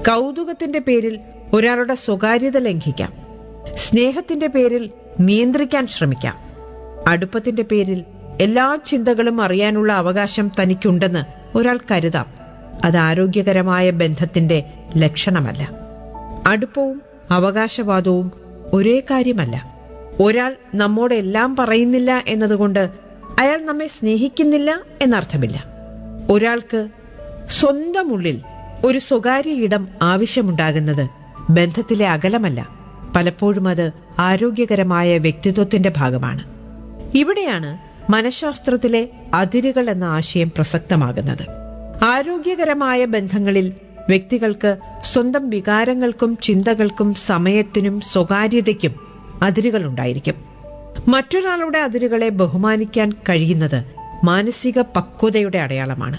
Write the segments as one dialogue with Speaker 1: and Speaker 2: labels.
Speaker 1: കൗതുകത്തിന്റെ പേരിൽ ഒരാളുടെ സ്വകാര്യത ലംഘിക്കാം സ്നേഹത്തിന്റെ പേരിൽ നിയന്ത്രിക്കാൻ ശ്രമിക്കാം അടുപ്പത്തിന്റെ പേരിൽ എല്ലാ ചിന്തകളും അറിയാനുള്ള അവകാശം തനിക്കുണ്ടെന്ന് ഒരാൾ കരുതാം അത് ആരോഗ്യകരമായ ബന്ധത്തിന്റെ ലക്ഷണമല്ല അടുപ്പവും അവകാശവാദവും ഒരേ കാര്യമല്ല ഒരാൾ നമ്മോട് എല്ലാം പറയുന്നില്ല എന്നതുകൊണ്ട് അയാൾ നമ്മെ സ്നേഹിക്കുന്നില്ല എന്നർത്ഥമില്ല ഒരാൾക്ക് സ്വന്തം ഉള്ളിൽ ഒരു സ്വകാര്യ ഇടം ആവശ്യമുണ്ടാകുന്നത് ബന്ധത്തിലെ അകലമല്ല പലപ്പോഴും അത് ആരോഗ്യകരമായ വ്യക്തിത്വത്തിന്റെ ഭാഗമാണ് ഇവിടെയാണ് മനഃശാസ്ത്രത്തിലെ അതിരുകൾ എന്ന ആശയം പ്രസക്തമാകുന്നത് ആരോഗ്യകരമായ ബന്ധങ്ങളിൽ വ്യക്തികൾക്ക് സ്വന്തം വികാരങ്ങൾക്കും ചിന്തകൾക്കും സമയത്തിനും സ്വകാര്യതയ്ക്കും അതിരുകൾ ഉണ്ടായിരിക്കും മറ്റൊരാളുടെ അതിരുകളെ ബഹുമാനിക്കാൻ കഴിയുന്നത് മാനസിക പക്വതയുടെ അടയാളമാണ്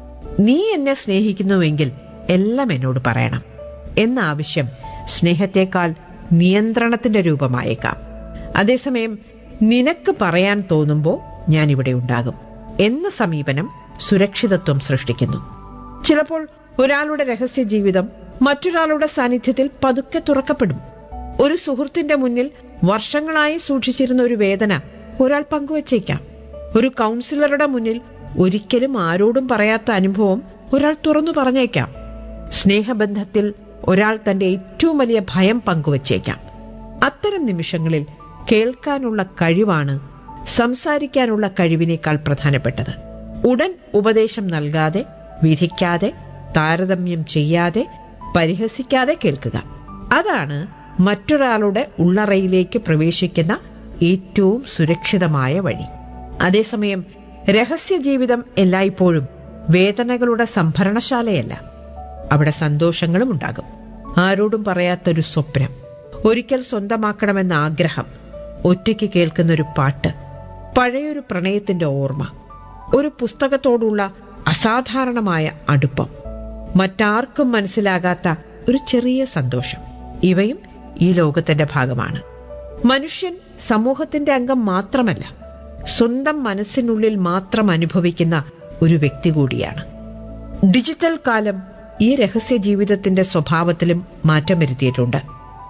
Speaker 1: നീ എന്നെ സ്നേഹിക്കുന്നുവെങ്കിൽ എല്ലാം എന്നോട് പറയണം എന്ന ആവശ്യം സ്നേഹത്തെക്കാൾ നിയന്ത്രണത്തിന്റെ രൂപമായേക്കാം അതേസമയം നിനക്ക് പറയാൻ തോന്നുമ്പോൾ ഞാൻ ഇവിടെ ഉണ്ടാകും എന്ന സമീപനം സുരക്ഷിതത്വം സൃഷ്ടിക്കുന്നു ചിലപ്പോൾ ഒരാളുടെ രഹസ്യ ജീവിതം മറ്റൊരാളുടെ സാന്നിധ്യത്തിൽ പതുക്കെ തുറക്കപ്പെടും ഒരു സുഹൃത്തിന്റെ മുന്നിൽ വർഷങ്ങളായി സൂക്ഷിച്ചിരുന്ന ഒരു വേദന ഒരാൾ പങ്കുവച്ചേക്കാം ഒരു കൗൺസിലറുടെ മുന്നിൽ ഒരിക്കലും ആരോടും പറയാത്ത അനുഭവം ഒരാൾ തുറന്നു പറഞ്ഞേക്കാം സ്നേഹബന്ധത്തിൽ ഒരാൾ തന്റെ ഏറ്റവും വലിയ ഭയം പങ്കുവച്ചേക്കാം അത്തരം നിമിഷങ്ങളിൽ കേൾക്കാനുള്ള കഴിവാണ് സംസാരിക്കാനുള്ള കഴിവിനേക്കാൾ പ്രധാനപ്പെട്ടത് ഉടൻ ഉപദേശം നൽകാതെ വിധിക്കാതെ താരതമ്യം ചെയ്യാതെ പരിഹസിക്കാതെ കേൾക്കുക അതാണ് മറ്റൊരാളുടെ ഉള്ളറയിലേക്ക് പ്രവേശിക്കുന്ന ഏറ്റവും സുരക്ഷിതമായ വഴി അതേസമയം രഹസ്യ ജീവിതം എല്ലായ്പ്പോഴും വേദനകളുടെ സംഭരണശാലയല്ല അവിടെ സന്തോഷങ്ങളും ഉണ്ടാകും ആരോടും പറയാത്തൊരു സ്വപ്നം ഒരിക്കൽ സ്വന്തമാക്കണമെന്ന ആഗ്രഹം ഒറ്റയ്ക്ക് കേൾക്കുന്നൊരു പാട്ട് പഴയൊരു പ്രണയത്തിന്റെ ഓർമ്മ ഒരു പുസ്തകത്തോടുള്ള അസാധാരണമായ അടുപ്പം മറ്റാർക്കും മനസ്സിലാകാത്ത ഒരു ചെറിയ സന്തോഷം ഇവയും ഈ ലോകത്തിന്റെ ഭാഗമാണ് മനുഷ്യൻ സമൂഹത്തിന്റെ അംഗം മാത്രമല്ല സ്വന്തം മനസ്സിനുള്ളിൽ മാത്രം അനുഭവിക്കുന്ന ഒരു വ്യക്തി കൂടിയാണ് ഡിജിറ്റൽ കാലം ഈ രഹസ്യ ജീവിതത്തിന്റെ സ്വഭാവത്തിലും മാറ്റം വരുത്തിയിട്ടുണ്ട്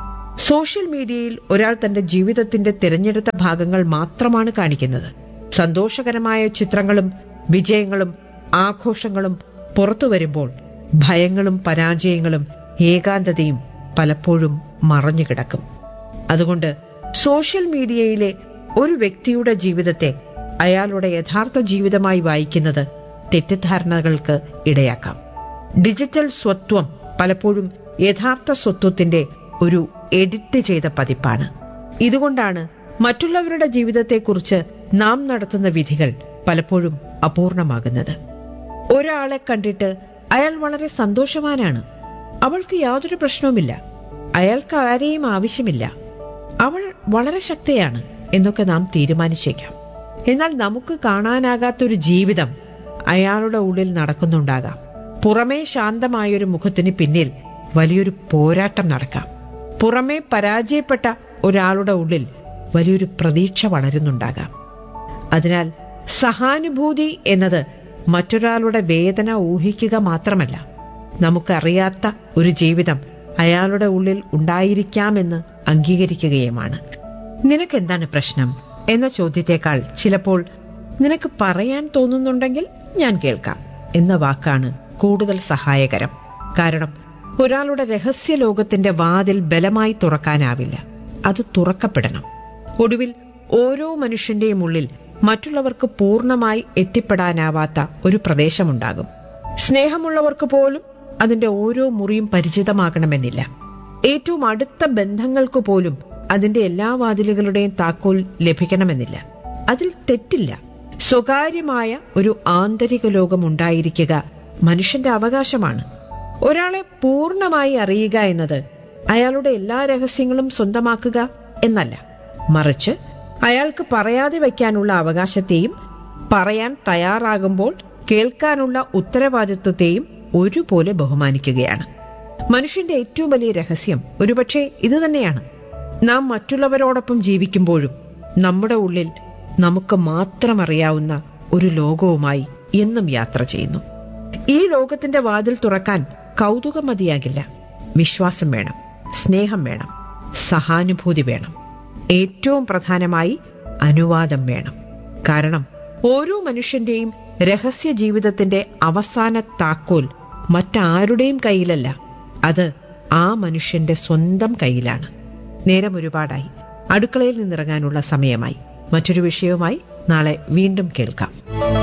Speaker 1: സോഷ്യൽ മീഡിയയിൽ ഒരാൾ തന്റെ ജീവിതത്തിന്റെ തിരഞ്ഞെടുത്ത ഭാഗങ്ങൾ മാത്രമാണ് കാണിക്കുന്നത് സന്തോഷകരമായ ചിത്രങ്ങളും വിജയങ്ങളും ആഘോഷങ്ങളും പുറത്തു വരുമ്പോൾ ഭയങ്ങളും പരാജയങ്ങളും ഏകാന്തതയും പലപ്പോഴും മറഞ്ഞു കിടക്കും അതുകൊണ്ട് സോഷ്യൽ മീഡിയയിലെ ഒരു വ്യക്തിയുടെ ജീവിതത്തെ അയാളുടെ യഥാർത്ഥ ജീവിതമായി വായിക്കുന്നത് തെറ്റിദ്ധാരണകൾക്ക് ഇടയാക്കാം ഡിജിറ്റൽ സ്വത്വം പലപ്പോഴും യഥാർത്ഥ സ്വത്വത്തിന്റെ ഒരു എഡിറ്റ് ചെയ്ത പതിപ്പാണ് ഇതുകൊണ്ടാണ് മറ്റുള്ളവരുടെ ജീവിതത്തെക്കുറിച്ച് നാം നടത്തുന്ന വിധികൾ പലപ്പോഴും അപൂർണമാകുന്നത് ഒരാളെ കണ്ടിട്ട് അയാൾ വളരെ സന്തോഷവാനാണ് അവൾക്ക് യാതൊരു പ്രശ്നവുമില്ല അയാൾക്ക് ആരെയും ആവശ്യമില്ല അവൾ വളരെ ശക്തയാണ് എന്നൊക്കെ നാം തീരുമാനിച്ചേക്കാം എന്നാൽ നമുക്ക് കാണാനാകാത്തൊരു ജീവിതം അയാളുടെ ഉള്ളിൽ നടക്കുന്നുണ്ടാകാം പുറമേ ശാന്തമായൊരു മുഖത്തിന് പിന്നിൽ വലിയൊരു പോരാട്ടം നടക്കാം പുറമേ പരാജയപ്പെട്ട ഒരാളുടെ ഉള്ളിൽ വലിയൊരു പ്രതീക്ഷ വളരുന്നുണ്ടാകാം അതിനാൽ സഹാനുഭൂതി എന്നത് മറ്റൊരാളുടെ വേദന ഊഹിക്കുക മാത്രമല്ല നമുക്കറിയാത്ത ഒരു ജീവിതം അയാളുടെ ഉള്ളിൽ ഉണ്ടായിരിക്കാമെന്ന് അംഗീകരിക്കുകയുമാണ് നിനക്കെന്താണ് പ്രശ്നം എന്ന ചോദ്യത്തെക്കാൾ ചിലപ്പോൾ നിനക്ക് പറയാൻ തോന്നുന്നുണ്ടെങ്കിൽ ഞാൻ കേൾക്കാം എന്ന വാക്കാണ് കൂടുതൽ സഹായകരം കാരണം ഒരാളുടെ രഹസ്യ ലോകത്തിന്റെ വാതിൽ ബലമായി തുറക്കാനാവില്ല അത് തുറക്കപ്പെടണം ഒടുവിൽ ഓരോ മനുഷ്യന്റെയും ഉള്ളിൽ മറ്റുള്ളവർക്ക് പൂർണ്ണമായി എത്തിപ്പെടാനാവാത്ത ഒരു പ്രദേശമുണ്ടാകും സ്നേഹമുള്ളവർക്ക് പോലും അതിന്റെ ഓരോ മുറിയും പരിചിതമാകണമെന്നില്ല ഏറ്റവും അടുത്ത ബന്ധങ്ങൾക്ക് പോലും അതിന്റെ എല്ലാ വാതിലുകളുടെയും താക്കോൽ ലഭിക്കണമെന്നില്ല അതിൽ തെറ്റില്ല സ്വകാര്യമായ ഒരു ആന്തരിക ലോകം ഉണ്ടായിരിക്കുക മനുഷ്യന്റെ അവകാശമാണ് ഒരാളെ പൂർണ്ണമായി അറിയുക എന്നത് അയാളുടെ എല്ലാ രഹസ്യങ്ങളും സ്വന്തമാക്കുക എന്നല്ല മറിച്ച് അയാൾക്ക് പറയാതെ വയ്ക്കാനുള്ള അവകാശത്തെയും പറയാൻ തയ്യാറാകുമ്പോൾ കേൾക്കാനുള്ള ഉത്തരവാദിത്വത്തെയും ഒരുപോലെ ബഹുമാനിക്കുകയാണ് മനുഷ്യന്റെ ഏറ്റവും വലിയ രഹസ്യം ഒരുപക്ഷെ ഇത് തന്നെയാണ് നാം മറ്റുള്ളവരോടൊപ്പം ജീവിക്കുമ്പോഴും നമ്മുടെ ഉള്ളിൽ നമുക്ക് മാത്രം അറിയാവുന്ന ഒരു ലോകവുമായി എന്നും യാത്ര ചെയ്യുന്നു ഈ ലോകത്തിന്റെ വാതിൽ തുറക്കാൻ കൗതുകം മതിയാകില്ല വിശ്വാസം വേണം സ്നേഹം വേണം സഹാനുഭൂതി വേണം ഏറ്റവും പ്രധാനമായി അനുവാദം വേണം കാരണം ഓരോ മനുഷ്യന്റെയും രഹസ്യ ജീവിതത്തിന്റെ അവസാന താക്കോൽ മറ്റാരുടെയും കയ്യിലല്ല അത് ആ മനുഷ്യന്റെ സ്വന്തം കയ്യിലാണ് നേരം ഒരുപാടായി അടുക്കളയിൽ നിന്നിറങ്ങാനുള്ള സമയമായി മറ്റൊരു വിഷയവുമായി നാളെ വീണ്ടും കേൾക്കാം